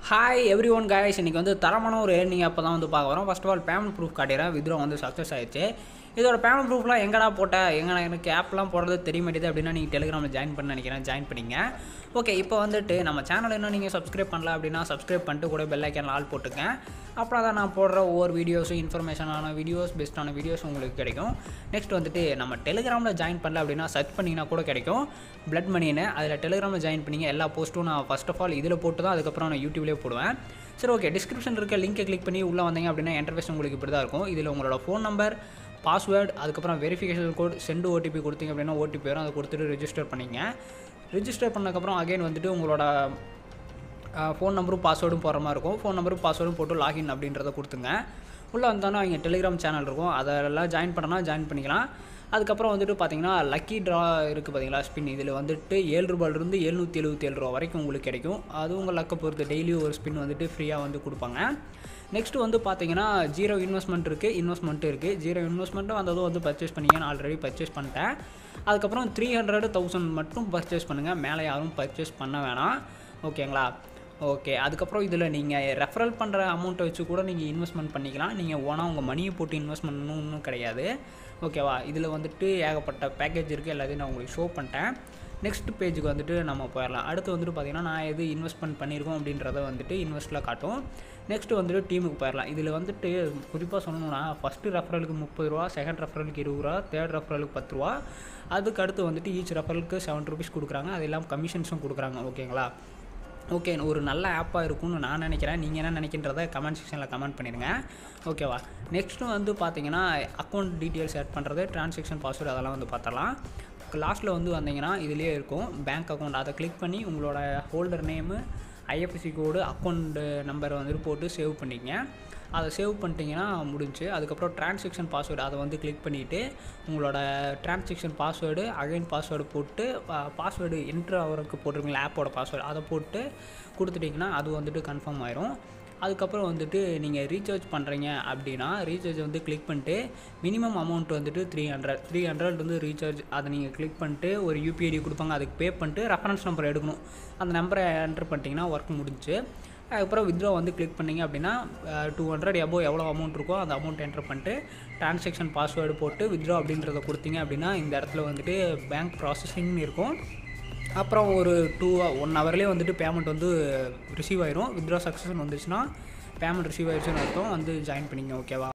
hi every one guys இன்றைக்கி வந்து தரமான ஒரு ஏர்னிங் அப்போ தான் வந்து பார்க்க வரோம் first of all payment proof காட்டிடுறேன் வித்ரோ வந்து சக்ஸஸ் ஆயிடுச்சு இதோட பேமெண்ட் ப்ரூஃப்லாம் எங்கடா போட்ட எங்கே எனக்கு ஆப்லாம் போடுறது தெரிய மாட்டேது அப்படின்னா நீங்கள் டெலிகிராமில் ஜாயின் பண்ண நினைக்கிறேன் ஜாயின் பண்ணிங்க ஓகே இப்போ வந்துட்டு நம்ம சேனல் இன்னும் நீங்கள் சப்ஸ்கிரைப் பண்ணல அப்படின்னா சப்ஸ்கிரைப் பண்ணிட்டு கூட பெல் ஐக்கான் ஆல் போட்டுங்க அப்புறம் தான் நான் போடுற ஒவ்வொரு வீடியோஸும் இன்ஃபர்மேஷனான வீடியோஸ் பெஸ்ட்டான வீடியோஸ் உங்களுக்கு கிடைக்கும் நெக்ஸ்ட் வந்துட்டு நம்ம டெலிகிராமில் ஜாயின் பண்ணல அப்படின்னா சர்ச் பண்ணிங்கன்னா கூட கிடைக்கும் பிளட் மணின்னு அதில் டெலிகிராமில் ஜாயின் பண்ணிங்க எல்லா போஸ்ட்டும் நான் ஃபஸ்ட் ஆஃப் ஆல் இதில் போட்டு தான் அதுக்கப்புறம் நான் யூடியூப்லேயே போடுவேன் சரி ஓகே டிஸ்கிரிப்ஷன் இருக்க லிங்கை கிளிக் பண்ணி உள்ளே வந்தீங்க அப்படின்னா இன்டர்ஃபேஸ் உங்களுக்கு இப்படி தான் இருக்கும் இதில் உங்களோட ஃபோன் நம்பர் பாஸ்வேர்டு அதுக்கப்புறம் வெரிஃபிகேஷன் கோட் சென்டு ஓடிபி கொடுத்தீங்க அப்படின்னா ஓடிபி வரும் அதை கொடுத்துட்டு ரெஜிஸ்டர் பண்ணிங்க ரெஜிஸ்டர் பண்ணதுக்கப்புறம் அகைன் வந்துட்டு உங்களோட ஃபோன் நம்பரும் பாஸ்வேர்டும் போடுற மாதிரி இருக்கும் ஃபோன் நம்பரும் பாஸ்வேர்டும் போட்டு லாகின் அப்படின்றத கொடுத்துங்க உள்ளே வந்தோன்னா இங்கே டெலிகிராம் சேனல் இருக்கும் அதெல்லாம் ஜாயின் பண்ணனா ஜாயின் பண்ணிக்கலாம் அதுக்கப்புறம் வந்துட்டு பார்த்தீங்கன்னா லக்கி ட்ரா இருக்குது பார்த்தீங்களா ஸ்பின் இதில் வந்துட்டு ஏழு ரூபாயிலிருந்து எழுநூற்றி எழுபத்தி ஏழு ரூபா வரைக்கும் உங்களுக்கு கிடைக்கும் அது உங்கள் லக்கை பொறுத்து டெய்லி ஒரு ஸ்பின் வந்துட்டு ஃப்ரீயாக வந்து கொடுப்பாங்க நெக்ஸ்ட் வந்து பார்த்தீங்கன்னா ஜீரோ இன்வெஸ்ட்மெண்ட் இருக்குது இன்வெஸ்ட்மெண்ட்டும் இருக்குது ஜீரோ இன்வெஸ்ட்மெண்ட்டும் வந்ததும் வந்து பர்ச்சேஸ் பண்ணிங்க நான் ஆல்ரெடி பர்ச்சேஸ் பண்ணிட்டேன் அதுக்கப்புறம் த்ரீ ஹண்ட்ரட் தௌசண்ட் மட்டும் பர்ச்சேஸ் பண்ணுங்கள் மேலே யாரும் பர்ச்சேஸ் பண்ண வேணாம் ஓகேங்களா ஓகே அதுக்கப்புறம் இதில் நீங்கள் ரெஃபரல் பண்ணுற அமௌண்ட்டை வச்சு கூட நீங்கள் இன்வெஸ்ட்மெண்ட் பண்ணிக்கலாம் நீங்கள் ஓனாக உங்கள் மணியை போட்டு இன்வெஸ்ட் பண்ணணும்னு கிடையாது ஓகேவா இதில் வந்துட்டு ஏகப்பட்ட பேக்கேஜ் இருக்குது எல்லாத்தையும் நான் உங்களுக்கு ஷோ பண்ணிட்டேன் நெக்ஸ்ட் பேஜுக்கு வந்துட்டு நம்ம போயிடலாம் அடுத்து வந்துட்டு பார்த்திங்கன்னா நான் எது இன்வெஸ்ட்மெண்ட் பண்ணியிருக்கோம் அப்படின்றத வந்துட்டு இன்வெஸ்ட்டில் காட்டும் நெக்ஸ்ட்டு வந்துட்டு டீமுக்கு போயிடலாம் இதில் வந்துட்டு குறிப்பாக சொல்லணும்னா ஃபஸ்ட்டு ரெஃபரலுக்கு முப்பது ரூபா செகண்ட் ரெஃபரலுக்கு இருபது ரூபா தேர்ட் ரெஃபரலுக்கு பத்து ரூபா அதுக்கு அடுத்து வந்துட்டு ஈச் ரெஃபரலுக்கு செவன் ருபீஸ் கொடுக்குறாங்க அது இல்லாமல் கமிஷன்ஸும் கொடுக்குறாங்க ஓகேங்களா ஓகே ஒரு நல்ல ஆப்பாக இருக்கும்னு நான் நினைக்கிறேன் நீங்கள் என்ன நினைக்கின்றத கமெண்ட் செக்ஷனில் கமெண்ட் பண்ணிடுங்க ஓகேவா நெக்ஸ்ட்டு வந்து பார்த்தீங்கன்னா அக்கௌண்ட் டீட்டெயில்ஸ் ஆட் பண்ணுறது ட்ரான்சாக்ஷன் பாஸ்வேர்டு அதெல்லாம் வந்து பார்த்தலாம் லாஸ்ட்டில் வந்து வந்தீங்கன்னா இதுலேயே இருக்கும் பேங்க் அக்கௌண்ட் அதை கிளிக் பண்ணி உங்களோட holder name IFSC code account நம்பரை வந்துட்டு போட்டு சேவ் பண்ணிக்கங்க அதை சேவ் பண்ணிட்டீங்கன்னா முடிஞ்சு அதுக்கப்புறம் ட்ரான்சாக்ஷன் பாஸ்வேர்டு அதை வந்து கிளிக் பண்ணிவிட்டு உங்களோட ட்ரான்சாக்ஷன் பாஸ்வேர்டு அகைன் பாஸ்வேர்டு போட்டு பாஸ்வேர்டு என்ட்ரு ஆகிறதுக்கு போட்டிருக்கீங்களா ஆப்போட பாஸ்வேர்டு அதை போட்டு கொடுத்துட்டிங்கன்னா அது வந்துட்டு கன்ஃபார்ம் ஆயிரும் அதுக்கப்புறம் வந்துட்டு நீங்கள் ரீசார்ஜ் பண்ணுறீங்க அப்படின்னா ரீசார்ஜ் வந்து கிளிக் பண்ணிட்டு மினிமம் அமௌண்ட் வந்துட்டு த்ரீ ஹண்ட்ரட் த்ரீ ஹண்ட்ரட் வந்து ரீசார்ஜ் அதை நீங்கள் கிளிக் பண்ணிட்டு ஒரு யூபிஐடி கொடுப்பாங்க அதுக்கு பே பண்ணிட்டு ரெஃபரன்ஸ் நம்பர் எடுக்கணும் அந்த நம்பரை என்ட்ரு பண்ணிட்டீங்கன்னா ஒர்க் முடிஞ்சு அதுக்கப்புறம் வித்ரா வந்து கிளிக் பண்ணிங்க அப்படின்னா டூ ஹண்ட்ரட் எபோ எவ்வளோ அமௌண்ட் இருக்கோ அந்த அமௌண்ட் என்டர் பண்ணிட்டு ட்ரான்சாக்ஷன் பாஸ்வேர்டு போட்டு வித்ரா அப்படின்றத கொடுத்தீங்க அப்படின்னா இந்த இடத்துல வந்துட்டு பேங்க் ப்ராசஸிங்னு இருக்கும் அப்புறம் ஒரு டூ ஒன் ஹவர்லேயே வந்துட்டு பேமெண்ட் வந்து ரிசீவ் ஆயிரும் வித்ரா சக்ஸஸ் வந்துச்சுன்னா பேமெண்ட் ரிசீவ் ஆயிடுச்சுன்னு அர்த்தம் வந்து ஜாயின் பண்ணிங்க ஓகேவா